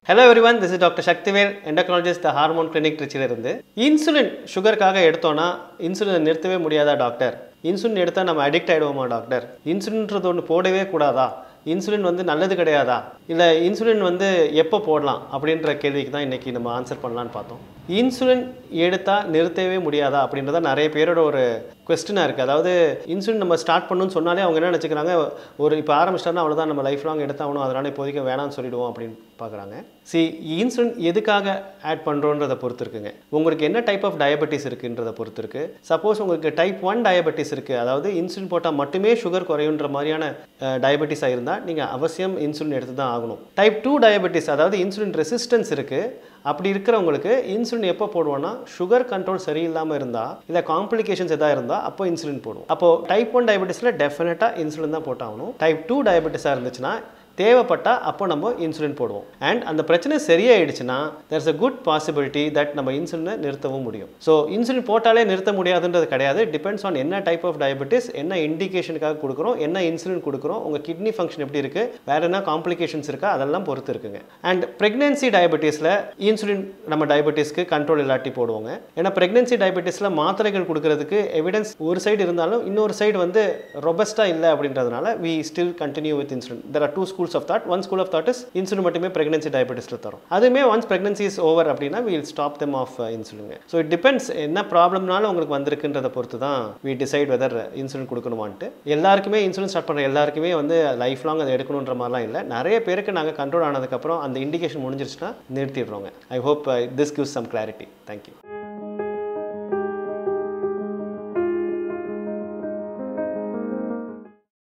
hello everyone this is doctor Sakthivel endocrinologist the hormone clinic திருச்சியிலிருந்து insulin சுகருக்காக எடுத்தோன்னா இன்சுலினை நிறுத்தவே முடியாதா டாக்டர் இன்சுலின் எடுத்தால் நம்ம அடிக்ட் ஆகிடுவோமா டாக்டர் இன்சுலின்றது ஒன்று போடவே கூடாதா இன்சுலின் வந்து நல்லது கிடையாதா இல்லை இன்சுலின் வந்து எப்போ போடலாம் அப்படின்ற கேள்விக்கு தான் இன்றைக்கி நம்ம ஆன்சர் பண்ணலான்னு பார்த்தோம் இன்சுலின் எடுத்தால் நிறுத்தவே முடியாதா அப்படின்றத நிறைய பேரோட ஒரு கொஸ்டினாக இருக்குது அதாவது இன்சுலின் நம்ம ஸ்டார்ட் பண்ணணும்னு சொன்னாலே அவங்க என்ன நினச்சிக்கிறாங்க ஒரு இப்போ ஆரம்பிச்சிட்டோம்னா அவ்வளோதான் நம்ம லைஃப் லாங் எடுத்தாகணும் அதனால் இப்போதைக்கு வேணாம்னு சொல்லிடுவோம் அப்படின்னு பார்க்குறாங்க சி இன்சுலின் எதுக்காக ஆட் பண்ணுறோன்றதை பொறுத்து இருக்குங்க உங்களுக்கு என்ன டைப் ஆஃப் டயபெட்டிஸ் இருக்குன்றதை பொறுத்து இருக்கு சப்போஸ் உங்களுக்கு டைப் ஒன் டயபெட்டிஸ் இருக்குது அதாவது இன்சுலின் போட்டால் மட்டுமே சுகர் குறையுன்ற மாதிரியான டயபெட்டிஸாக இருந்தால் நீங்கள் அவசியம் இன்சுலின் எடுத்து தான் ஆகணும் டைப் டூ டயபெட்டிஸ் அதாவது இன்சுலின் ரெசிஸ்டன்ஸ் இருக்குது அப்படி இருக்கிறவங்களுக்கு இன்சுலின் எப்போ போடுவோம்னா சுகர் கண்ட்ரோல் சரியில்லாமல் இருந்தால் இல்லை காம்ப்ளிகேஷன்ஸ் எதாவது இருந்தால் அப்போ இன்சுலின் போடுவோம் அப்போ டைப் ஒன் டயபெட்டிஸில் டெஃபினட்டாக இன்சுலின் தான் போட்டாகணும் டைப் டூ டயபெட்டிஸாக இருந்துச்சுன்னா தேவைப்பட்டால் அப்போ நம்ம இன்சுலின் போடுவோம் அண்ட் அந்த பிரச்சனை சரியாயிடுச்சுன்னா there's a good possibility that நம்ம இன்சுலினை நிறுத்தவும் முடியும் ஸோ இன்சுலின் போட்டாலே நிறுத்த முடியாதுன்றது கிடையாது டிபெண்ட்ஸ் ஆன் என்ன டைப் ஆஃப் டயபெட்டிஸ் என்ன இண்டிகேஷனுக்காக கொடுக்குறோம் என்ன இன்சுலின் கொடுக்குறோம் உங்கள் கிட்னி ஃபங்க்ஷன் எப்படி இருக்குது வேறு என்ன காம்ப்ளிகேஷன்ஸ் இருக்கா அதெல்லாம் பொறுத்து இருக்குங்க அண்ட் ப்ரெக்னென்சி டயபெட்டிஸில் இன்சுலின் நம்ம டயபெட்டிஸ்க்கு கண்ட்ரோல் இல்லாட்டி போடுவோங்க ஏன்னா ப்ரெக்னென்சி டயபெட்டிஸில் மாத்திரைகள் கொடுக்கறதுக்கு எவிடன்ஸ் ஒரு சைடு இருந்தாலும் இன்னொரு சைடு வந்து ரொபஸ்ட்டாக இல்லை அப்படின்றதுனால we still continue with insulin there are two schools of thought one school of thought is insulin மட்டுமே ப்ரெக்னென்சி டயபெட்டிஸில் தரும் அதுவுமே ஒன்ஸ் ப்ரெக்னென்சி இஸ் ஓவர் அப்படின்னா will stop them off insulin so it depends என்ன ப்ராப்ளம்னாலும் உங்களுக்கு வந்திருக்குன்றதை பொறுத்து தான் வி டிசைட் வெதர் இன்சுலின் கொடுக்கணுமான்ட்டு எல்லாருக்குமே இன்சுலின் ஸ்டார்ட் பண்ணுற எல்லாருக்குமே வந்து லைஃப் லாங் அதை எடுக்கணுன்ற மாதிரிலாம் இல்லை நிறைய பேருக்கு நாங்கள் கண்ட்ரோல் ஆனதுக்கப்புறம் அந்த இண்டிகேஷன் முடிஞ்சிருச்சுன்னா நிறுத்திடுறோங்க I hope this gives some clarity thank you